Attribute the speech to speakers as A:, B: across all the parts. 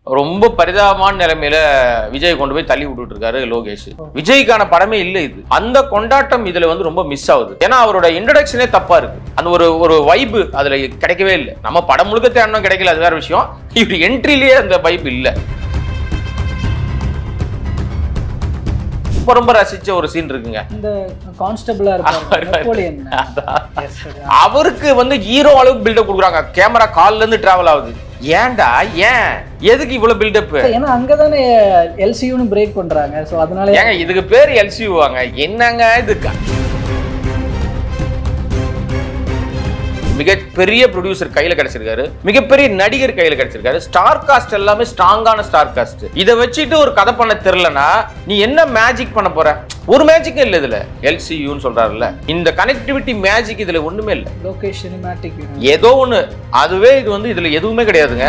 A: ரொம்ப பரிதாபமான நிலைமையில விஜய் கொண்டு போய் தள்ளி விட்டுட்டு இருக்காரு லோகேஷ் விஜய்க்கான படமே இல்ல இது அந்த கொண்டாட்டம் இதுல வந்து ரொம்ப மிஸ் ஆகுது ஏன்னா அவரோட இன்ட்ரடக்ஷனே தப்பா இருக்கு அந்த ஒரு ஒரு வைப்பு அதுல கிடைக்கவே இல்லை நம்ம படம் முழுக்க தேடணும் கிடைக்கல அது வேற விஷயம் இவர் என்ட்ரிலேயே அந்த வைப் இல்ல ரொம்ப ரொம்ப ரசிச்ச ஒரு சீன் இருக்குங்க
B: இந்த கான்ஸ்டபிளா இருப்பாரு நெப்போலியன் Yes, sir.
A: அவருக்கு வந்து ஹீரோ அளவுக்கு பில்டப் கொடுக்குறாங்க கேமரா கால்ல இருந்து டிராவல் ஆகுது ஏன்டா ஏன் எதுக்கு இவ்வளவு பில்டப்
B: ஏன்னா அங்கதானே எல்சியூன்னு பிரேக் பண்றாங்க சோ அதனால
A: ஏங்க இதுக்கு பேர் எல்சியூ வாங்க என்னங்க இது மிகப்பெரிய ப்ரொடியூசர் கையில கிடைச்சிருக்காரு மிகப்பெரிய நடிகர் கையில கிடைச்சிருக்காரு ஸ்டார் காஸ்ட் எல்லாமே ஸ்ட்ராங்கான ஸ்டார் காஸ்ட் இதை வச்சுட்டு ஒரு கதை பண்ண தெரியலனா நீ என்ன மேஜிக் பண்ண போற ஒரு மேஜிக்கும் இல்ல இதுல எல்சியூன்னு சொல்றாருல்ல இந்த கனெக்டிவிட்டி மேஜிக் இதுல ஒண்ணுமே இல்ல
B: லோகேஷ் சினிமேட்டிக்
A: ஏதோ ஒண்ணு அதுவே இது வந்து இதுல எதுவுமே கிடையாதுங்க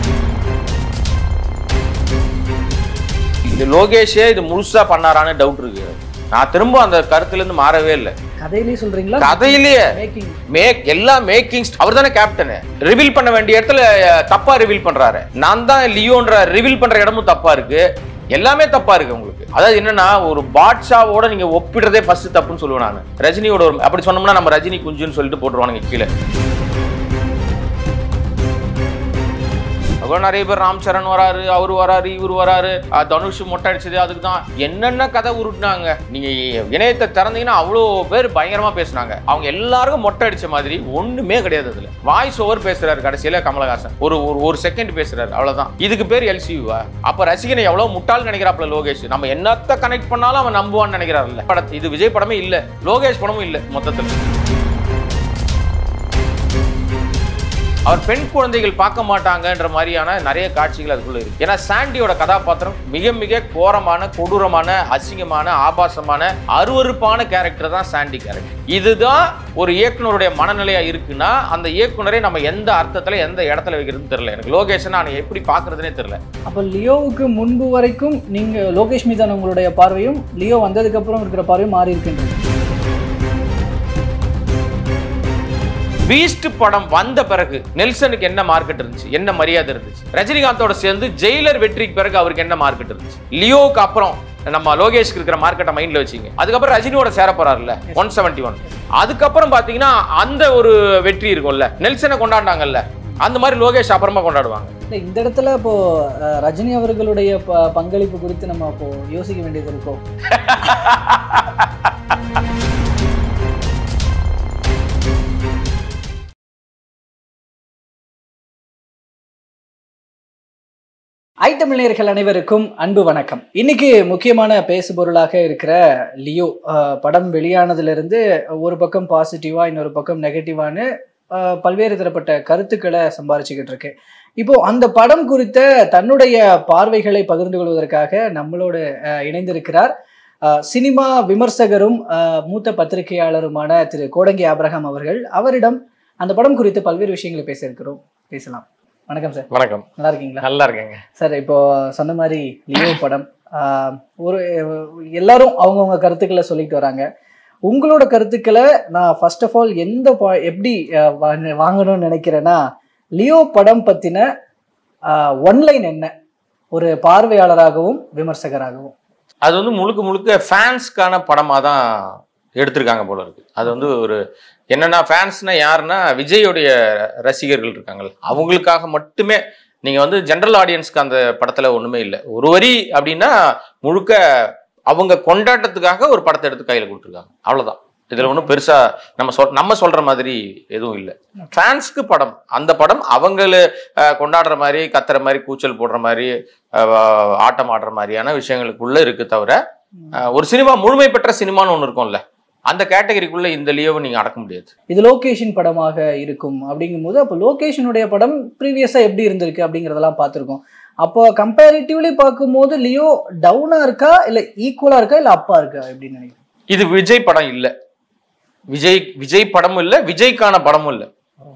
A: இது லோகேஷே இது முழுசா பண்ணாரான்னு டவுட் இருக்கு நான் திரும்ப அந்த கருத்துல இருந்து மாறவே இல்லை
B: கதையிலேயே சொல்றீங்களா
A: கதையிலேயே
B: மேக்கிங்
A: மேக் எல்லா மேக்கிங் அவர் தானே கேப்டனு ரிவீல் பண்ண வேண்டிய இடத்துல அஹ், தப்பா ரிவீல் பண்றாரு நான் தான் லியோன்ற ரிவீல் பண்ற இடமும் தப்பா இருக்கு எல்லாமே தப்பா இருக்கு உங்களுக்கு அதாவது என்னன்னா ஒரு பாட்ஷாவோட நீங்க ஒப்பிடுறதே ஃபர்ஸ்ட் தப்புன்னு சொல்லுவேன் நான் ரஜினியோட ஒரு அப்படி சொன்னோம்னா நம்ம ரஜினி குஞ்சுன்னு சொல்லிட்டு போட்டுருவானுங்க கீழே அப்புறம் நிறைய பேர் ராம் சரண் வராரு அவர் வராரு இவர் வராரு அஹ் தனுஷ் மொட்டை அடிச்சது அதுக்கு தான் என்னென்ன கதை உருட்டுனாங்க நீங்க இணையத்தை திறந்தீங்கன்னா அவ்வளோ பேர் பயங்கரமா பேசுனாங்க அவங்க எல்லாருக்கும் மொட்டை அடிச்ச மாதிரி ஒண்ணுமே கிடையாது அதுல வாய்ஸ் ஓவர் பேசுறாரு கடைசியில கமலஹாசன் ஒரு ஒரு ஒரு செகண்ட் பேசுறாரு அவ்வளவுதான் இதுக்கு பேர் எல்சியூவா அப்ப ரசிகனை எவ்வளவு முட்டாள் நினைக்கிறாப்ல லோகேஷ் நம்ம என்னத்த கனெக்ட் பண்ணாலும் அவன் நம்புவான்னு நினைக்கிறாருல்ல படத்து இது விஜய் படமே இல்ல லோகேஷ் படமும் இல்ல மொத்தத்தில் அவர் பெண் குழந்தைகள் பார்க்க மாட்டாங்கன்ற மாதிரியான நிறைய காட்சிகள் அதுக்குள்ள இருக்கு ஏன்னா சாண்டியோட கதாபாத்திரம் மிக மிக கோரமான கொடூரமான அசிங்கமான ஆபாசமான அருவருப்பான கேரக்டர் தான் சாண்டி கேரக்டர் இதுதான் ஒரு இயக்குனருடைய மனநிலையா இருக்குன்னா அந்த இயக்குனரை நம்ம எந்த அர்த்தத்துல எந்த இடத்துல வைக்கிறதுன்னு தெரியல எனக்கு லோகேஷன் நான் எப்படி பாக்குறதுனே தெரியல
B: அப்ப லியோவுக்கு முன்பு வரைக்கும் நீங்க லோகேஷ் மீதான உங்களுடைய பார்வையும் லியோ வந்ததுக்கு அப்புறம் இருக்கிற பார்வையும் மாறி இருக்கின்றது
A: பீஸ்ட் படம் வந்த பிறகு நெல்சனுக்கு என்ன மார்க்கெட் இருந்துச்சு என்ன மரியாதை இருந்துச்சு ரஜினிகாந்தோட சேர்ந்து ஜெயிலர் வெற்றிக்கு பிறகு அவருக்கு என்ன மார்க்கெட் இருந்துச்சு லியோவுக்கு அப்புறம் நம்ம லோகேஷ்க்கு இருக்கிற மார்க்கெட்டை மைண்ட்ல வச்சுங்க அதுக்கப்புறம் ரஜினியோட சேர போறாருல்ல ஒன் செவன்டி ஒன் அதுக்கப்புறம் பாத்தீங்கன்னா அந்த ஒரு வெற்றி இருக்கும்ல நெல்சனை கொண்டாடினாங்கல்ல அந்த மாதிரி லோகேஷ் அப்புறமா கொண்டாடுவாங்க
B: இல்ல இந்த இடத்துல இப்போ அஹ், ரஜினி அவர்களுடைய ப- பங்களிப்பு குறித்து நம்ம இப்போ யோசிக்க வேண்டியது இருக்கும் ஐட்டம் நேயர்கள் அனைவருக்கும் அன்பு வணக்கம் இன்னைக்கு முக்கியமான பேசுபொருளாக இருக்கிற லியோ அஹ், படம் வெளியானதிலிருந்து ஒரு பக்கம் பாசிட்டிவா இன்னொரு பக்கம் நெகட்டிவான்னு அஹ், பல்வேறு தரப்பட்ட கருத்துக்களை சம்பாரிச்சுக்கிட்டு இருக்கு இப்போ அந்த படம் குறித்த தன்னுடைய பார்வைகளை பகிர்ந்து கொள்வதற்காக நம்மளோடு அஹ், இணைந்திருக்கிறார் அஹ், சினிமா விமர்சகரும் அஹ், மூத்த பத்திரிகையாளருமான திரு கோடங்கி ஆபிரகாம் அவர்கள் அவரிடம் அந்த படம் குறித்து பல்வேறு விஷயங்களை பேச இருக்கிறோம் பேசலாம் வணக்கம் சார்
A: வணக்கம்
B: நல்லா இருக்கீங்களா
A: நல்லா இருக்கேங்க
B: சார் இப்போ சொன்ன மாதிரி லியோ படம் ஆஹ், ஒரு எல்லாரும் அவங்கவுங்க கருத்துக்களை சொல்லிட்டு வராங்க உங்களோட கருத்துக்களை நான் ஃபர்ஸ்ட் ஆஃப் ஆல் எந்த பா- எப்படி ஆஹ், வா- வாங்கணும்னு நினைக்கிறேன்னா லியோ படம் பத்தின ஒன்லைன் என்ன ஒரு பார்வையாளராகவும் விமர்சகராகவும்
A: அது வந்து முழுக்க முழுக்க ஃபேன்ஸ்க்கான படமாக தான் எடுத்திருக்காங்க போல இருக்கு அது வந்து ஒரு என்னன்னா ஃபேன்ஸ்னா யாருன்னா விஜயோடைய ரசிகர்கள் இருக்காங்கல்ல அவங்களுக்காக மட்டுமே நீங்க வந்து ஜென்ரல் ஆடியன்ஸ்க்கு அந்த படத்துல ஒண்ணுமே இல்லை ஒரு வரி அப்படின்னா முழுக்க அவங்க கொண்டாட்டத்துக்காக ஒரு படத்தை எடுத்து கையில கொடுத்துருக்காங்க அவ்வளவுதான் இதுல ஒன்றும் பெருசா நம்ம சொல் நம்ம சொல்ற மாதிரி எதுவும் இல்லை ஃபேன்ஸ்க்கு படம் அந்த படம் அவங்கள அஹ், கொண்டாடுற மாதிரி கத்துற மாதிரி கூச்சல் போடுற மாதிரி அஹ், ஆட்டம் ஆடுற மாதிரியான விஷயங்களுக்குள்ள இருக்கு தவிர அஹ், ஒரு சினிமா முழுமை பெற்ற சினிமான்னு ஒன்று இருக்கும்ல அந்த கேட்டகரிக்குள்ள இந்த லியோவை நீங்க அடக்க முடியாது
B: இது லோகேஷன் படமாக இருக்கும் அப்படிங்கும்போது அப்போ லோகேஷனுடைய படம் ப்ரீவியஸா எப்படி இருந்திருக்கு அப்படிங்கிறதெல்லாம் பார்த்துருக்கோம் அப்போ கம்பேரிட்டிவ்லி பார்க்கும்போது லியோ டவுனா இருக்கா இல்ல ஈக்குவலா இருக்கா இல்ல அப்பா இருக்கா எப்படின்னு நினைக்கிறேன்
A: இது விஜய் படம் இல்ல விஜய் விஜய் படமும் இல்ல விஜய்க்கான படமும் இல்ல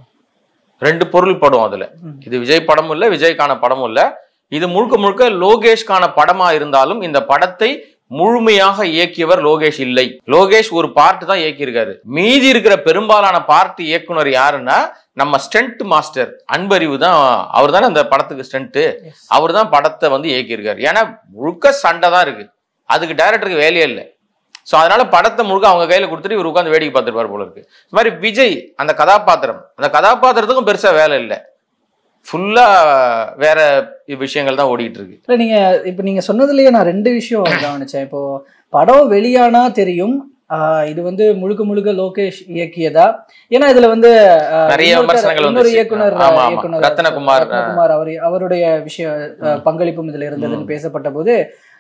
A: ரெண்டு பொருள் படம் அதுல
B: ம்.
A: இது விஜய் படமும் இல்ல விஜய்க்கான படமும் இல்ல இது முழுக்க முழுக்க லோகேஷ்கான படமா இருந்தாலும் இந்த படத்தை முழுமையாக இயக்கியவர் லோகேஷ் இல்லை லோகேஷ் ஒரு பார்ட் தான் இயக்கியிருக்காரு மீதி இருக்கிற பெரும்பாலான பார்ட் இயக்குனர் யாருன்னா நம்ம ஸ்டண்ட் மாஸ்டர் அன்பறிவு தான் அவர் தானே அந்த படத்துக்கு ஸ்டண்ட்டு
B: Yes.
A: அவர் தான் படத்தை வந்து இயக்கியிருக்காரு ஏன்னா முழுக்க சண்டை தான் இருக்கு அதுக்கு டைரக்டருக்கு வேலையே இல்லை ஸோ அதனால படத்தை முழுக்க அவங்க கையில் கொடுத்துட்டு இவர் உட்காந்து வேடிக்கை பார்த்துருப்பார் போல இருக்கு இது மாதிரி விஜய் அந்த கதாபாத்திரம் அந்த கதாபாத்திரத்துக்கும் பெருசா வேலை இல்லை ஃபுல்லா வேற விஷயங்கள் தான் ஓடிட்டு இருக்கு
B: இல்ல நீங்க இப்ப நீங்க சொன்னதுலயே நான் ரெண்டு விஷயம் கவனிச்சேன் இப்போ படம் வெளியானா தெரியும் ஆஹ் இது வந்து முழுக்க முழுக்க லோகேஷ் இயக்கியதா ஏன்னா இதுல வந்து ஆஹ்,
A: நிறைய
B: இன்னொருத்தர்-
A: விமர்சனங்கள்
B: இன்னொரு
A: வந்துச்சு.
B: இயக்குனர்
A: ஆமா, ஆமா.
B: இயக்குனர்
A: ரத்தினகுமார்,
B: ரத்னகுமார் அவர் அவருடைய விஷய ஆஹ்,
A: ம்.
B: பங்களிப்பும் இதுல இருந்ததுன்னு
A: ம்.
B: பேசப்பட்ட போது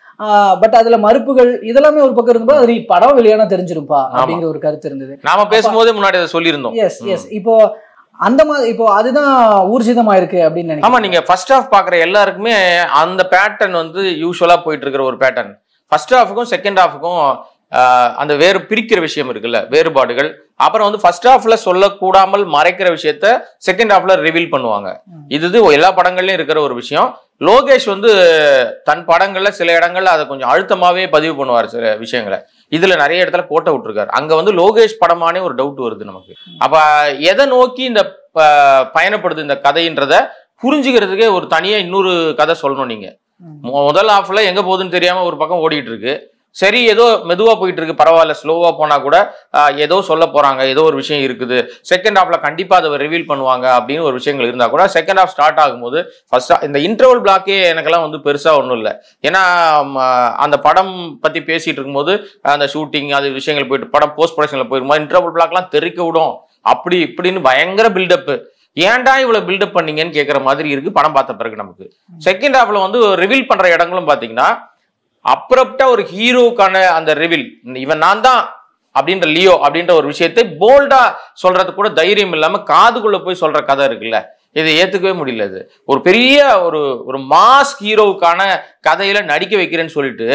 B: பட் அதுல மறுப்புகள் இதெல்லாமே ஒரு பக்கம் இருந்தபோது அது படம் வெளியானா தெரிஞ்சிருப்பா அப்படிங்கிற ஒரு கருத்து இருந்தது
A: நாம பேசும்போதே முன்னாடி அதை சொல்லியிருந்தோம்
B: எஸ் எஸ் இப்போ அந்த மாதிரி இப்போ அதுதான் ஊர்ஜிதமா இருக்கு அப்படின்னு
A: ஆமா
B: நினைக்கிறேன்
A: நீங்க ஃபர்ஸ்ட் ஹாஃப் பாக்குற எல்லாருக்குமே அந்த பேட்டர்ன் வந்து யூஸ்வலா போயிட்டு இருக்கிற ஒரு பேட்டர்ன் ஃபர்ஸ்ட் ஹாஃபுக்கும் செகண்ட் ஹாஃபுக்கும் அந்த வேறு பிரிக்கிற விஷயம் இருக்குல்ல வேறுபாடுகள் அப்புறம் வந்து ஃபர்ஸ்ட் ஹாஃப்ல சொல்லக்கூடாமல் மறைக்கிற விஷயத்த செகண்ட் ஹாஃப்ல ரிவீல் பண்ணுவாங்க
B: ம்.
A: இது இது எல்லா படங்கள்லயும் இருக்கிற ஒரு விஷயம் லோகேஷ் வந்து தன் படங்கள்ல சில இடங்கள்ல அதை கொஞ்சம் அழுத்தமாவே பதிவு பண்ணுவார் சில விஷயங்களை இதுல நிறைய இடத்துல கோட்டை விட்டுருக்காரு அங்க வந்து லோகேஷ் படமானே ஒரு டவுட் வருது நமக்கு அப்ப எதை நோக்கி இந்த ப- பயணப்படுது இந்த கதைன்றத புரிஞ்சுக்கிறதுக்கே ஒரு தனியா இன்னொரு கதை சொல்லணும் நீங்க
B: ம்.
A: மொ- முதல் ஹாஃப்ல எங்க போகுதுன்னு தெரியாம ஒரு பக்கம் ஓடிட்டு இருக்கு சரி ஏதோ மெதுவா போயிட்டு இருக்கு பரவாயில்ல ஸ்லோவா போனா கூட ஆஹ், ஏதோ சொல்ல போறாங்க ஏதோ ஒரு விஷயம் இருக்குது செகண்ட் ஹாஃப்ல கண்டிப்பா அதை ரிவீல் பண்ணுவாங்க அப்படின்னு ஒரு விஷயங்கள் இருந்தா கூட செகண்ட் ஹாஃப் ஸ்டார்ட் ஆகும்போது ஃபர்ஸ்ட் இந்த இன்டர்வல் பிளாக்கே எனக்கெல்லாம் வந்து பெருசா ஒன்றும் இல்லை ஏன்னா ம, அந்த படம் பத்தி பேசிட்டு இருக்கும்போது அந்த ஷூட்டிங் அது விஷயங்கள் போயிட்டு படம் போஸ்ட் ப்ரொடக்ஷன்ல போயிருமா இன்டர்வல் பிளாக்லாம் தெறிக்க விடும் அப்படி இப்படின்னு பயங்கர பில்டப் ஏன்டா இவ்வளவு பில்டப் பண்ணீங்கன்னு கேட்குற மாதிரி இருக்கு படம் பார்த்த பிறகு நமக்கு செகண்ட் ஹாஃப்ல வந்து ரிவீல் பண்ற இடங்களும் பாத்தீங்கன்னா அப்புறப்டா ஒரு ஹீரோக்கான அந்த ரிவீல் இவன் நான் தான் அப்படின்ற லியோ அப்படின்ற ஒரு விஷயத்தை போல்டா சொல்றது கூட தைரியம் இல்லாம காதுக்குள்ள போய் சொல்ற கதை இருக்குல்ல இதை ஏத்துக்கவே முடியல இது ஒரு பெரிய ஒரு ஒரு மாஸ் ஹீரோவுக்கான கதையில நடிக்க வைக்கிறேன்னு சொல்லிட்டு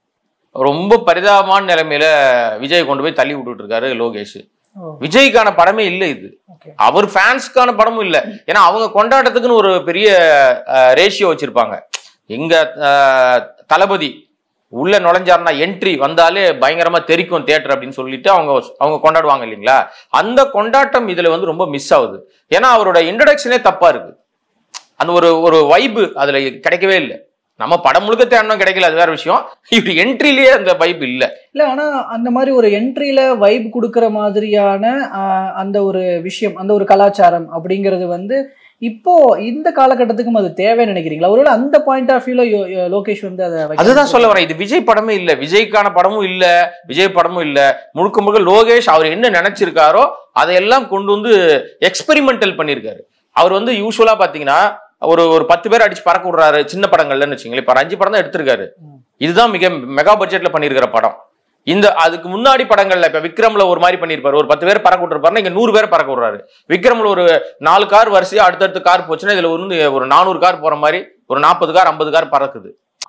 A: ரொம்ப பரிதாபமான நிலைமையில விஜய் கொண்டு போய் தள்ளி விட்டுட்டு இருக்காரு லோகேஷ்
B: ஓ,
A: விஜய்க்கான படமே இல்லை இது
B: okay.
A: அவர் ஃபேன்ஸ்க்கான படமும் இல்லை ஏன்னா அவங்க கொண்டாட்டத்துக்குன்னு ஒரு பெரிய ரேஷியோ வச்சிருப்பாங்க எங்க அஹ், தளபதி உள்ள நுழைஞ்சாருன்னா என்ட்ரி வந்தாலே பயங்கரமா தெரிக்கும் தியேட்டர் அப்படின்னு சொல்லிட்டு அவங்க அவங்க கொண்டாடுவாங்க இல்லைங்களா அந்த கொண்டாட்டம் இதுல வந்து ரொம்ப மிஸ் ஆகுது ஏன்னா அவரோட இன்ட்ரடக்ஷனே தப்பா இருக்கு அந்த ஒரு ஒரு வைப்பு அதுல கிடைக்கவே இல்லை நம்ம படம் முழுக்க தேடணும் கிடைக்கல அது வேற விஷயம் இவர் என்ட்ரிலேயே அந்த வைப் இல்லை
B: இல்ல ஆனா அந்த மாதிரி ஒரு என்ட்ரில வைப் கொடுக்கிற மாதிரியான ஆஹ், அந்த ஒரு விஷயம் அந்த ஒரு கலாச்சாரம் அப்படிங்கிறது வந்து இப்போ இந்த காலகட்டத்துக்கும் அது தேவைன்னு நினைக்கிறீங்களா ஒருவேளை அந்த பாயிண்ட் ஆஃப் வியூல லோகேஷ் வந்து அதை வைக்க
A: அதுதான் சொல்ல வரேன் இது விஜய் படமே இல்ல விஜய்க்கான படமும் இல்ல விஜய் படமும் இல்ல முழுக்க முழுக்க லோகேஷ் அவர் என்ன நினைச்சிருக்காரோ அதையெல்லாம் கொண்டு வந்து எக்ஸ்பெரிமெண்டல் பண்ணியிருக்காரு அவர் வந்து யூஸ்வலா பாத்தீங்கன்னா ஒரு ஒரு பத்து பேர் அடிச்சு பறக்க விடுறாரு சின்ன படங்கள்லன்னு வச்சுங்களேன் இப்ப அஞ்சு படம் தான் எடுத்திருக்காரு
B: ம்.
A: இதுதான் மிக மெகா பட்ஜெட்ல பண்ணியிருக்கிற படம் இந்த அதுக்கு முன்னாடி படங்கள்ல இப்ப விக்ரம்ல ஒரு மாதிரி பண்ணியிருப்பாரு ஒரு பத்து பேர் பறக்க விட்டுருப்பாருன்னா இங்க நூறு பேர் பறக்க விடுறாரு விக்ரம்ல ஒரு நாலு கார் வரிசையா அடுத்தடுத்து கார் போச்சுன்னா இதுல வந்து ஒரு நானூறு கார் போற மாதிரி ஒரு நாற்பது கார் ஐம்பது கார் பறக்குது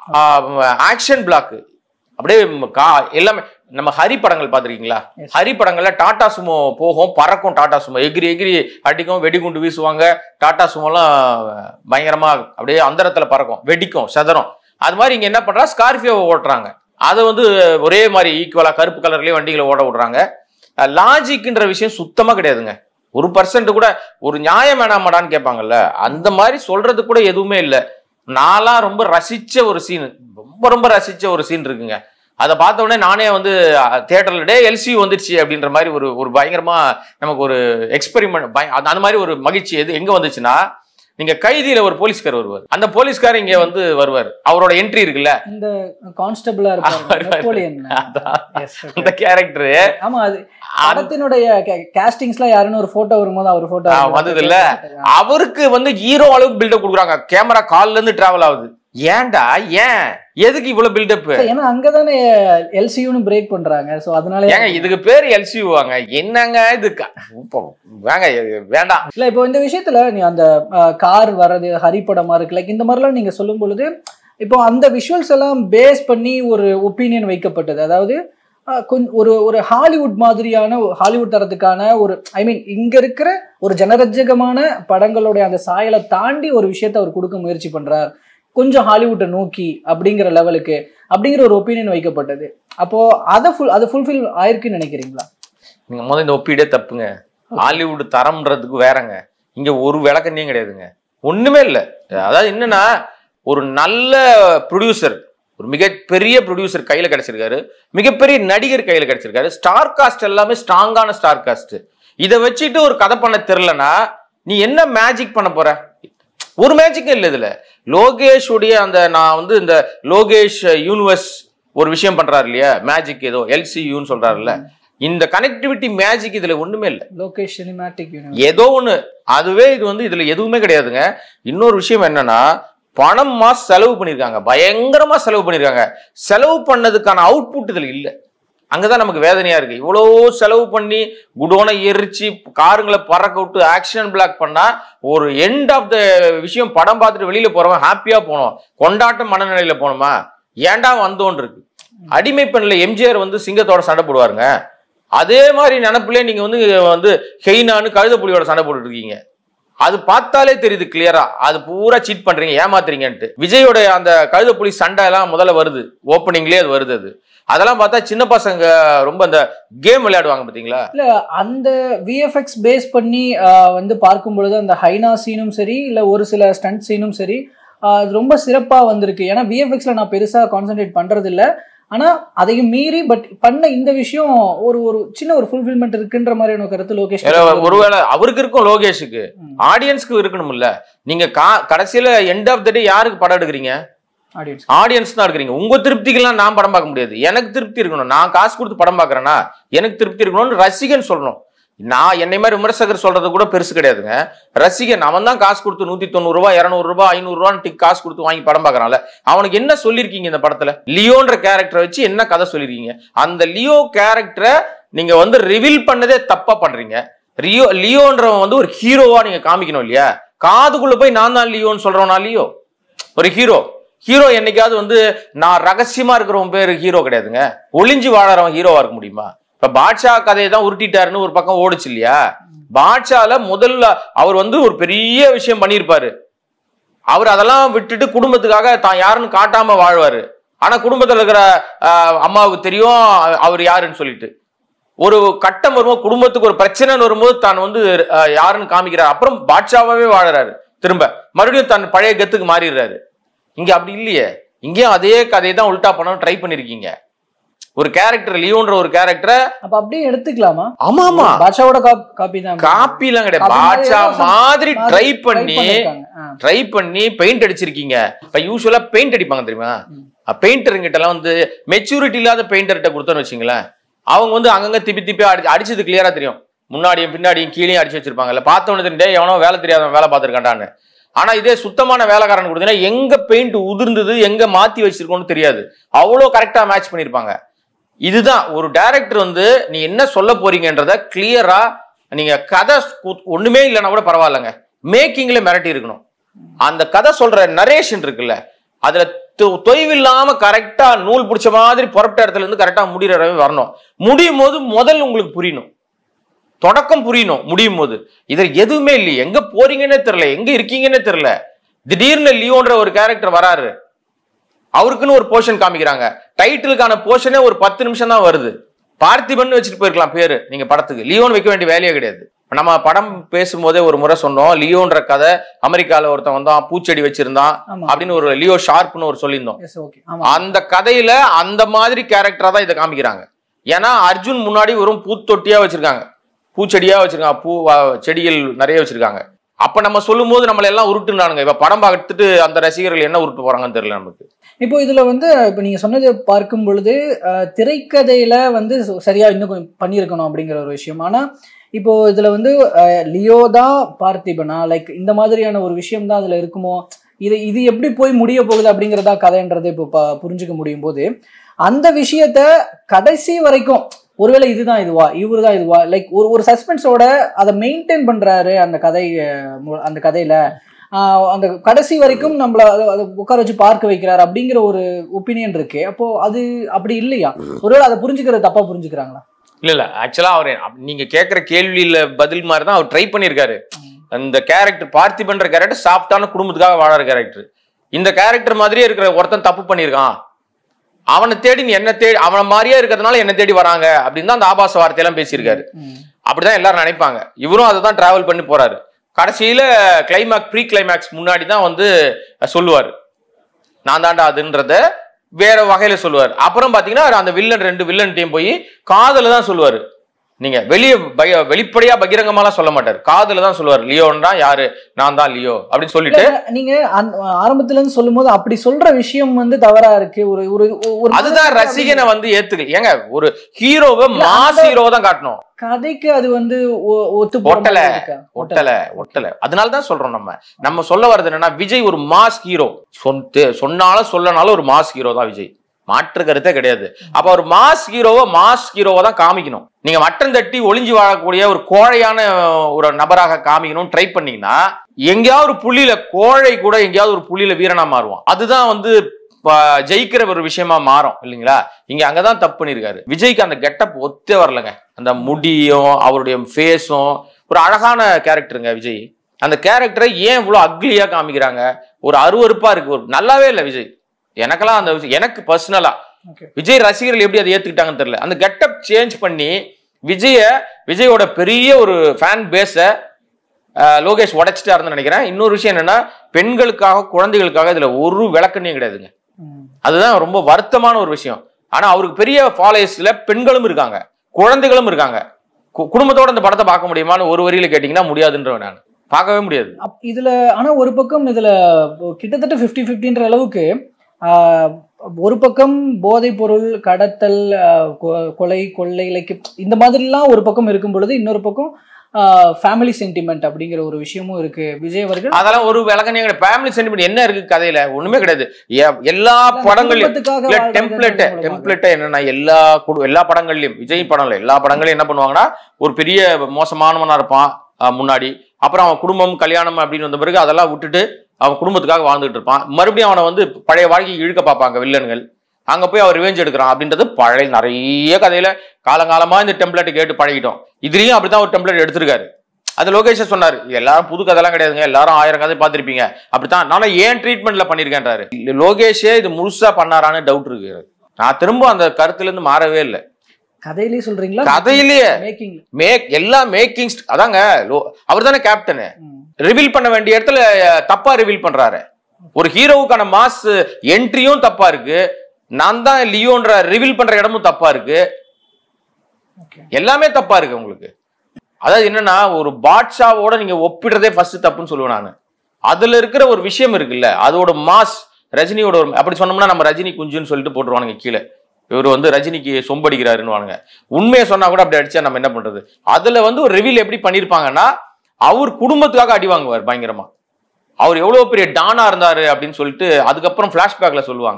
A: ஆக்ஷன் பிளாக் அப்படியே ம- கா எல்லாமே நம்ம ஹரி படங்கள் பார்த்திருக்கீங்களா
B: Yes.
A: ஹரி படங்கள்ல டாடா சுமோ போகும் பறக்கும் டாடா சுமோ எகிரி எகிரி அடிக்கும் வெடிகுண்டு வீசுவாங்க டாடா சுமோலாம் பயங்கரமா அப்படியே அந்தரத்துல பறக்கும் வெடிக்கும் செதறும் அது மாதிரி இங்க என்ன பண்றா ஸ்கார்பியோ ஓட்டுறாங்க அதை வந்து ஒரே மாதிரி ஈக்குவலா கருப்பு கலர்லயே வண்டிகளை ஓட விடுறாங்க லாஜிக்ன்ற விஷயம் சுத்தமா கிடையாதுங்க ஒரு பர்சன்ட் கூட ஒரு நியாயம் வேணாமாடான்னு கேட்பாங்கல்ல அந்த மாதிரி சொல்றது கூட எதுவுமே இல்லை நான்லாம் ரொம்ப ரசிச்ச ஒரு சீன் ரொம்ப ரொம்ப ரசிச்ச ஒரு சீன் இருக்குங்க அதை பார்த்த உடனே நானே வந்து தியேட்டர்ல டே எல்சி வந்துடுச்சு அப்படின்ற மாதிரி ஒரு ஒரு பயங்கரமா நமக்கு ஒரு எக்ஸ்பெரிமெண்ட் அந்த மாதிரி ஒரு மகிழ்ச்சி எது எங்க வந்துச்சுன்னா நீங்க கைதியில ஒரு போலீஸ்கார் வருவார் அந்த போலீஸ்கார் இங்க வந்து வருவார் அவரோட என்ட்ரி இருக்குல்ல
B: இந்த கான்ஸ்டபிளா இருப்பாரு
A: வருவாரு.
B: நெப்போலியன்
A: அதான்.
B: Yes, okay.
A: அந்த கேரக்டர்
B: ஆமா அது படத்தினுடைய கேஸ்டிங்ஸ்ல யாருன்னு ஒரு போட்டோ வரும்போது அவர் போட்டோ
A: ஆ, வந்தது இல்ல? அவருக்கு வந்து ஹீரோ அளவுக்கு பில்டப் கொடுக்குறாங்க கேமரா கால்ல இருந்து டிராவல் ஆகுது ஏன்டா ஏன் எதுக்கு இவ்வளவு பில்டப்
B: ஏன்னா அங்கதானே எல்சியூன்னு பிரேக் பண்றாங்க சோ அதனால
A: ஏங்க இதுக்கு பேர் எல்சி வாங்க என்னங்க இது க- இப்போ வேங்க இது வேண்டாம்
B: இல்ல இப்போ இந்த விஷயத்துல நீ அந்த கார் வர்றது ஹரிப்படமா இருக்கு லைக் இந்த மாதிரிலாம் நீங்க சொல்லும் பொழுது இப்போ அந்த விஷுவல்ஸ் எல்லாம் பேஸ் பண்ணி ஒரு ஒப்பீனியன் வைக்கப்பட்டது அதாவது அஹ், கொஞ்ச- ஒரு ஒரு ஹாலிவுட் மாதிரியான ஒரு ஹாலிவுட் தரத்துக்கான ஒரு ஐ மீன் இங்க இருக்கிற ஒரு ஜனரஞ்சகமான படங்களுடைய அந்த சாயலை தாண்டி ஒரு விஷயத்தை அவர் கொடுக்க முயற்சி பண்றார் கொஞ்சம் ஹாலிவுட்டை நோக்கி அப்படிங்கிற லெவலுக்கு அப்படிங்கிற ஒரு ஒப்பீனியன் வைக்கப்பட்டது அப்போ அதை ஃபுல் அதை ஃபுல்ஃபில் ஆயிருக்குன்னு நினைக்கிறீங்களா
A: நீங்க முதல்ல இந்த ஒப்பீடே தப்புங்க ஹாலிவுட் தரம்ன்றதுக்கு வேறங்க இங்க ஒரு விளக்கண்ணியும் கிடையாதுங்க ஒண்ணுமே இல்லை அதாவது என்னன்னா ஒரு நல்ல ப்ரொடியூசர் ஒரு மிகப்பெரிய ப்ரொடியூசர் கையில கிடைச்சிருக்காரு மிகப்பெரிய நடிகர் கையில கிடைச்சிருக்காரு ஸ்டார் காஸ்ட் எல்லாமே ஸ்ட்ராங்கான ஸ்டார் காஸ்ட் இதை வச்சுட்டு ஒரு கதை பண்ண தெரிலனா நீ என்ன மேஜிக் பண்ண போற ஒரு மேஜிக்கும் இல்லை இதுல லோகேஷ் உடைய அந்த நான் வந்து இந்த லோகேஷ் யூனிவர்ஸ் ஒரு விஷயம் பண்றாரு இல்லையா மேஜிக் ஏதோ எல்சியூன்னு சொல்றாருல்ல இந்த கனெக்டிவிட்டி மேஜிக் இதுல ஒண்ணுமே இல்லை
B: லோகேஷ் சினிமேட்டிக் யூனிவர்ஸ்
A: ஏதோ ஒண்ணு அதுவே இது வந்து இதுல எதுவுமே கிடையாதுங்க இன்னொரு விஷயம் என்னன்னா பணமா செலவு பண்ணிருக்காங்க பயங்கரமா செலவு பண்ணிருக்காங்க செலவு பண்ணதுக்கான அவுட்புட் இதுல இல்ல அங்கதான் நமக்கு வேதனையா இருக்கு இவ்வளோ செலவு பண்ணி குடோனை எரிச்சு காருங்களை பறக்க விட்டு ஆக்ஷன் பிளாக் பண்ணா ஒரு எண்ட் ஆஃப் த விஷயம் படம் பார்த்துட்டு வெளியில போறவன் ஹாப்பியா போனோம் கொண்டாட்ட மனநிலையில போனோமா ஏன்டா வந்தோன்னு இருக்கு அடிமை பெண்ணில் எம்ஜிஆர் வந்து சிங்கத்தோட சண்டை போடுவாருங்க அதே மாதிரி நினப்புலே நீங்க வந்து வந்து ஹெய்னான்னு கழுத புலியோட சண்டை போட்டுட்டு இருக்கீங்க அது பார்த்தாலே தெரியுது கிளியரா அது பூரா சீட் பண்றீங்க ஏமாத்துறீங்கன்ட்டு விஜயோட அந்த கழுத புலி சண்டை எல்லாம் முதல்ல வருது ஓப்பனிங்லேயே அது வருது அது அதெல்லாம் பார்த்தா சின்ன பசங்க ரொம்ப அந்த கேம் விளையாடுவாங்க பாத்தீங்களா
B: இல்ல அந்த விஎஃப்எக்ஸ் பேஸ் பண்ணி ஆஹ், வந்து பார்க்கும் பொழுது அந்த ஹைனா சீனும் சரி இல்ல ஒரு சில ஸ்டண்ட் சீனும் சரி ஆஹ், அது ரொம்ப சிறப்பா வந்திருக்கு ஏன்னா விஎஃப்எக்ஸ்ல நான் பெருசா கான்சென்ட்ரேட் பண்றது இல்ல ஆனா அதையும் மீறி பட் பண்ண இந்த விஷயம் ஒரு ஒரு சின்ன ஒரு ஃபுல்ஃபில்மெண்ட் இருக்குன்ற மாதிரியான கருத்து லோகேஷ்
A: ஏன்னா, ஒருவேளை அவருக்கு இருக்கும் லோகேஷுக்கு
B: ம்.
A: ஆடியன்ஸ்க்கு இருக்கணும்ல நீங்க கா- கடைசியில எண்ட் ஆஃப் த டே யாருக்கு படம் எடுக்கிறீங்க
B: ஆடியன்ஸ்
A: ஆடியன்ஸ் தான் இருக்கிறீங்க உங்க திருப்திக்கெல்லாம் நான் படம் பார்க்க முடியாது எனக்கு திருப்தி இருக்கணும் நான் காசு கொடுத்து படம் பார்க்கறேன்னா எனக்கு திருப்தி இருக்கணும்னு ரசிகன் சொல்லணும் நான் என்னை மாதிரி விமர்சகர் சொல்றது கூட பெருசு கிடையாதுங்க ரசிகன் அவன் தான் காசு கொடுத்து நூத்தி தொண்ணூறு ரூபாய் இருநூறு ரூபாய் ஐநூறு ரூபான்னு டிக் காசு கொடுத்து வாங்கி படம் பார்க்கறான்ல அவனுக்கு என்ன சொல்லியிருக்கீங்க இந்த படத்துல லியோன்ற கேரக்டரை வச்சு என்ன கதை சொல்லியிருக்கீங்க அந்த லியோ கேரக்டரை நீங்க வந்து ரிவீல் பண்ணதே தப்பா பண்றீங்க லியோ லியோன்றவன் வந்து ஒரு ஹீரோவா நீங்க காமிக்கணும் இல்லையா காதுக்குள்ள போய் நான் தான் லியோன்னு சொல்றவனா லியோ ஒரு ஹீரோ ஹீரோ என்னைக்காவது வந்து நான் ரகசியமா இருக்கிறவன் பேர் ஹீரோ கிடையாதுங்க ஒளிஞ்சு வாழறவன் ஹீரோவா இருக்க முடியுமா இப்ப பாட்ஷா கதையை தான் உருட்டிட்டாருன்னு ஒரு பக்கம் ஓடுச்சு இல்லையா பாட்ஷால முதல்ல அவர் வந்து ஒரு பெரிய விஷயம் பண்ணியிருப்பாரு அவர் அதெல்லாம் விட்டுட்டு குடும்பத்துக்காக தான் யாருன்னு காட்டாம வாழ்வாரு ஆனா குடும்பத்துல இருக்கிற ஆஹ், அம்மாவுக்கு தெரியும் அவர் யாருன்னு சொல்லிட்டு ஒரு கட்டம் வரும்போது குடும்பத்துக்கு ஒரு பிரச்சனைன்னு வரும்போது தான் வந்து ஆஹ், யாருன்னு காமிக்கிறார் அப்புறம் பாட்ஷாவாவே வாழறாரு திரும்ப மறுபடியும் தன் பழைய கத்துக்கு மாறிடுறாரு இங்க அப்படி இல்லையே இங்கேயும் அதே கதையை தான் உல்டா பண்ண ட்ரை பண்ணிருக்கீங்க ஒரு கேரக்டர் லியோன்ற ஒரு கேரக்டரை
B: அப்ப அப்படியே எடுத்துக்கலாமா
A: ஆமா ஆமா
B: பாட்ஷாவோட காப்பி தான்
A: காப்பி எல்லாம் கிடையாது
B: Copy மாதிரி
A: பாட்ஷா
B: ஏதோ some-
A: மாதிரி
B: மாதிரி
A: ட்ரை
B: try
A: பண்ணி
B: பண்ணிருக்காங்க. ஆ.
A: ட்ரை பண்ணி பெயிண்ட் அடிச்சிருக்கீங்க இப்ப யூஸ்வலா பெயிண்ட் அடிப்பாங்க தெரியுமா
B: ம்.
A: பெயிண்டருங்கிட்ட எல்லாம் வந்து மெச்சூரிட்டி இல்லாத பெயிண்டர்கிட்ட கொடுத்தோன்னு வச்சுங்களேன் அவங்க வந்து அங்கங்க திப்பி திப்பி அடி அடிச்சது கிளியரா தெரியும் முன்னாடியும் பின்னாடியும் கீழேயும் அடிச்சு வச்சிருப்பாங்கல்ல பார்த்தவனு தெரியும் "டேய், எவனோ வேலை தெரியாதவன் வேலை பார்த்துருக்காண்டான்னு ஆனா இதே சுத்தமான வேலைக்காரன் கொடுத்தீங்கன்னா எங்க பெயிண்ட் உதிர்ந்தது எங்க மாத்தி வச்சிருக்கோம்னு தெரியாது அவ்வளோ கரெக்டா மேட்ச் பண்ணிருப்பாங்க இதுதான் ஒரு டைரக்டர் வந்து நீ என்ன சொல்ல போறீங்கன்றத கிளியரா நீங்க கதை கு- ஒண்ணுமே இல்லைன்னா கூட பரவாயில்லைங்க மேக்கிங்ல மிரட்டி இருக்கணும் அந்த கதை சொல்ற நரேஷன் இருக்குல்ல அதுல தொ- தொய்வில்லாம கரெக்டா நூல் பிடிச்ச மாதிரி புறப்பட்ட இடத்துல இருந்து கரெக்டா முடிகிற வரை வரணும் முடியும் போது முதல் உங்களுக்கு புரியணும் தொடக்கம் புரியணும் முடியும் போது இதுல எதுவுமே இல்லையே எங்க போறீங்கன்னே தெரியல எங்க இருக்கீங்கன்னே தெரியல திடீர்னு லியோன்ற ஒரு கேரக்டர் வராரு அவருக்குன்னு ஒரு போர்ஷன் காமிக்கிறாங்க டைட்டிலுக்கான போர்ஷனே ஒரு பத்து நிமிஷம் தான் வருது பார்த்திபன் வச்சுட்டு போயிருக்கலாம் பேரு நீங்க படத்துக்கு லியோன் வைக்க வேண்டிய வேலையே கிடையாது நம்ம படம் பேசும்போதே ஒரு முறை சொன்னோம் லியோன்ற கதை அமெரிக்கால ஒருத்தன் வந்தான் பூச்செடி வச்சிருந்தான்
B: ஆமா
A: அப்படின்னு ஒரு லியோ ஷார்ப்னு ஒரு சொல்லியிருந்தோம்
B: எஸ் ஓகே ஆமா
A: அந்த கதையில அந்த மாதிரி கேரக்டரா தான் இதை காமிக்கிறாங்க ஏன்னா அர்ஜுன் முன்னாடி வெறும் பூத்தொட்டியா வச்சிருக்காங்க பூச்செடியா வச்சிருக்காங்க பூ வ- செடிகள் நிறைய வச்சிருக்காங்க அப்ப நம்ம சொல்லும் போது நம்மள எல்லாம் உருட்டுனானுங்க இப்ப படம் பார்த்துட்டு அந்த ரசிகர்கள் என்ன உருட்டு போறாங்கன்னு தெரியல நமக்கு
B: இப்போ இதுல வந்து இப்போ நீங்க சொன்னது பார்க்கும் பொழுது அஹ், திரைக்கதையில வந்து ச- சரியா இன்னும் கொஞ்சம் பண்ணியிருக்கணும் அப்படிங்கிற ஒரு விஷயம் ஆனா இப்போ இதுல வந்து அஹ், லியோ தான் பார்த்திபனா லைக் இந்த மாதிரியான ஒரு விஷயம் தான் அதுல இருக்குமோ இது இது எப்படி போய் முடிய போகுது அப்படிங்கறதா கதைன்றது இப்போ ப- புரிஞ்சுக்க முடியும் போது அந்த விஷயத்த கடைசி வரைக்கும் ஒருவேளை இதுதான் இதுவா இவரு தான் இதுவா லைக் ஒரு ஒரு சஸ்பென்ஸோட அதை மெயின்டைன் பண்றாரு அந்த கதை அஹ், மு- அந்த கதையில ஆஹ் அந்த கடைசி வரைக்கும் நம்மள அதை- அதை உட்கார வச்சு பார்க்க வைக்கிறாரு அப்படிங்கிற ஒரு ஒப்பீனியன் இருக்கு அப்போ அது அப்படி இல்லையா ஒருவேளை அதை புரிஞ்சுக்கிறது தப்பா புரிஞ்சுக்கிறாங்களா
A: இல்ல இல்ல ஆக்சுவலா அவர் நீங்க கேக்குற கேள்வியில பதில் மாதிரி தான் அவர் ட்ரை பண்ணியிருக்காரு அந்த கேரக்டர் பார்த்திபன்ற கேரக்டர் சாஃப்டான குடும்பத்துக்காக வாழற கேரக்டர் இந்த கேரக்டர் மாதிரியே இருக்கிற ஒருத்தன் தப்பு பண்ணியிருக்கான் அவனை தேடி நீ என்ன தேடி அவனை மாதிரியே இருக்கிறதுனால என்ன தேடி வராங்க அப்படின்னு தான் அந்த ஆபாச வார்த்தையெல்லாம் பேசியிருக்காரு
B: ம்.
A: அப்படிதான் எல்லாரும் நினைப்பாங்க இவரும் அதை தான் டிராவல் பண்ணி போறாரு கடைசியில கிளைமேக்ஸ் ப்ரீ கிளைமேக்ஸ் முன்னாடி தான் வந்து சொல்லுவார் நான் தாண்டா அதுன்றத வேற வகையில சொல்லுவார் அப்புறம் பாத்தீங்கன்னா அந்த வில்லன் ரெண்டு வில்லன் டீம் போய் காதல தான் சொல்லுவாரு நீங்க வெளியே பய வெளிப்படையா பகிரங்கமாலாம் சொல்ல மாட்டார் காதல தான் சொல்லுவார் லியோன்னா யாரு நான் தான் லியோ அப்படின்னு சொல்லிட்டு
B: நீங்க அந்த- ஆரம்பத்துல இருந்து சொல்லும்போது அப்படி சொல்ற விஷயம் வந்து தவறா இருக்கு ஒரு ஒரு ஒரு
A: அதுதான் ரசிகனை வந்து ஏத்துக்கல ஏங்க ஒரு ஹீரோவை
B: இல்ல,
A: மாஸ்
B: அந்த-
A: ஹீரோ தான் காட்டணும்
B: கதைக்கு அது வந்து ஒ- ஒத்து போற
A: ஒட்டல.
B: மாதிரி இருக்கா?
A: ஒட்டல ஒட்டல அதனால தான் சொல்றோம் நம்ம நம்ம சொல்ல வர்றது என்னன்னா விஜய் ஒரு மாஸ் ஹீரோ சொன்னாலும் சொல்லனாலும் ஒரு மாஸ் ஹீரோ தான் விஜய் மாற்று கருத்தே கிடையாது அப்ப ஒரு மாஸ் ஹீரோவை மாஸ் ஹீரோவை தான் காமிக்கணும் நீங்க மட்டம் தட்டி ஒளிஞ்சு வாழக்கூடிய ஒரு கோழையான ஒரு நபராக காமிக்கணும் ட்ரை பண்ணீங்கன்னா எங்கேயாவது ஒரு புள்ளியில கோழை கூட எங்கேயாவது ஒரு புள்ளியில வீரனா மாறுவான் அதுதான் வந்து ப- ஜெயிக்கிற ஒரு விஷயமா மாறும் இல்லைங்களா இங்க அங்கதான் தப்பு பண்ணிருக்காரு விஜய்க்கு அந்த கெட்டப் ஒத்தே வரலங்க அந்த முடியும் அவருடைய ஃபேஸும் ஒரு அழகான கேரக்டருங்க விஜய் அந்த கேரக்டரை ஏன் இவ்வளோ அக்லியா காமிக்கிறாங்க ஒரு அருவருப்பா இருக்கு ஒரு நல்லாவே இல்லை விஜய் எனக்கெல்லாம் அந்த விஷயம் எனக்கு பர்சனலா
B: Okay.
A: விஜய் ரசிகர்கள் எப்படி அதை ஏத்துக்கிட்டாங்கன்னு தெரியல அந்த கெட்டப் சேஞ்ச் பண்ணி விஜய விஜயோட பெரிய ஒரு ஃபேன் பேஸை லோகேஷ் உடைச்சிட்டாருன்னு நினைக்கிறேன் இன்னொரு விஷயம் என்னன்னா பெண்களுக்காக குழந்தைகளுக்காக இதுல ஒரு விளக்கண்ணையும் கிடையாதுங்க
B: ம்.
A: அதுதான் ரொம்ப வருத்தமான ஒரு விஷயம் ஆனா அவருக்கு பெரிய ஃபாலோயர்ஸ்ல பெண்களும் இருக்காங்க குழந்தைகளும் இருக்காங்க கு- குடும்பத்தோட இந்த படத்தை பார்க்க முடியுமான்னு ஒரு வரியில கேட்டீங்கன்னா முடியாதுன்றவன் நான் பார்க்கவே முடியாது
B: அப்- இதுல ஆனா ஒரு பக்கம் இதுல கிட்டத்தட்ட 50 ஃபிஃப்டின்ற அளவுக்கு ஆஹ், ஒரு பக்கம் போதைப் பொருள் கடத்தல் ஆஹ், கொ- கொலை கொள்ளை லைக் இந்த மாதிரிலாம் ஒரு பக்கம் இருக்கும் பொழுது இன்னொரு பக்கம் ஃபேமிலி சென்டிமெண்ட் அப்படிங்கிற ஒரு விஷயமும் இருக்கு விஜய் அவர்கள்
A: அதெல்லாம் ஒரு விளக்கணையும் கிடையாது ஃபேமிலி சென்டிமெண்ட் என்ன இருக்கு கதையில ஒண்ணுமே கிடையாது எ- எல்லா படங்களையும்
B: குடும்பத்துக்காக
A: இல்ல
B: வாழ்றது
A: டெம்ப்ளேட்
B: மூலமாக.
A: டெம்ப்ளேட் என்னன்னா எல்லா குடு எல்லா படங்கள்லயும் விஜய் படம்ல எல்லா படங்களையும் என்ன பண்ணுவாங்கன்னா ஒரு பெரிய மோசமானவனா இருப்பான் அஹ் முன்னாடி அப்புறம் அவன் குடும்பம் கல்யாணம் அப்படின்னு வந்த பிறகு அதெல்லாம் விட்டுட்டு அவன் குடும்பத்துக்காக வாழ்ந்துட்டு இருப்பான் மறுபடியும் அவனை வந்து பழைய வாழ்க்கையை இழுக்க பார்ப்பாங்க வில்லன்கள் அங்க போய் அவர் ரிவெஞ்ச் எடுக்கிறான் அப்படின்றது பழைய நிறைய கதையில காலங்காலமா இந்த டெம்ப்ளேட் கேட்டு பழகிட்டோம் இதுலயும் அப்படித்தான் ஒரு டெம்ப்ளேட் எடுத்திருக்காரு அது லோகேஷே சொன்னார் இது எல்லாரும் புது கதைலாம் கிடையாதுங்க எல்லாரும் ஆயிரம் கதை பார்த்திருப்பீங்க அப்படித்தான் நான் ஏன் ட்ரீட்மெண்ட்ல பண்ணிருக்கேன்றாரு இல்ல, லோகேஷே இது முழுசா பண்ணாரான்னு டவுட் இருக்கு நான் திரும்ப அந்த கருத்துல இருந்து மாறவே இல்லை
B: கதையிலேயே சொல்றீங்களா
A: கதையிலேயே
B: மேக்கிங்
A: மேக் எல்லா மேக்கிங்ஸ் அதாங்க அவர் தானே கேப்டனு ரிவீல் பண்ண வேண்டிய இடத்துல அஹ், தப்பா ரிவீல் பண்றாரு ஒரு ஹீரோவுக்கான மாஸ் என்ட்ரியும் தப்பா இருக்கு நான் தான் லியோன்ற ரிவீல் பண்ற இடமும் தப்பா இருக்கு
B: ஓகே
A: எல்லாமே தப்பா இருக்கு உங்களுக்கு அதாவது என்னன்னா ஒரு பாட்ஷாவோட நீங்க ஒப்பிடுறதே ஃபர்ஸ்ட் தப்புன்னு சொல்லுவேன் நான் அதுல இருக்கிற ஒரு விஷயம் இருக்குல்ல அதோட மாஸ் ரஜினியோட ஒரு அப்படி சொன்னோம்னா நம்ம ரஜினி குஞ்சுன்னு சொல்லிட்டு போட்டுருவானுங்க கீழே இவர் வந்து ரஜினிக்கு சொம்படிக்கிறாருன்னு உண்மையை சொன்னா கூட அப்படி அடிச்சா நம்ம என்ன பண்றது அதுல வந்து ஒரு ரிவீல் எப்படி பண்ணிருப்பாங்கன்னா அவர் குடும்பத்துக்காக அடி வாங்குவார் பயங்கரமா அவர் எவ்வளவு பெரிய டானா இருந்தாரு அப்படின்னு சொல்லிட்டு அதுக்கப்புறம் பிளாஷ்பேக்ல சொல்லுவாங்க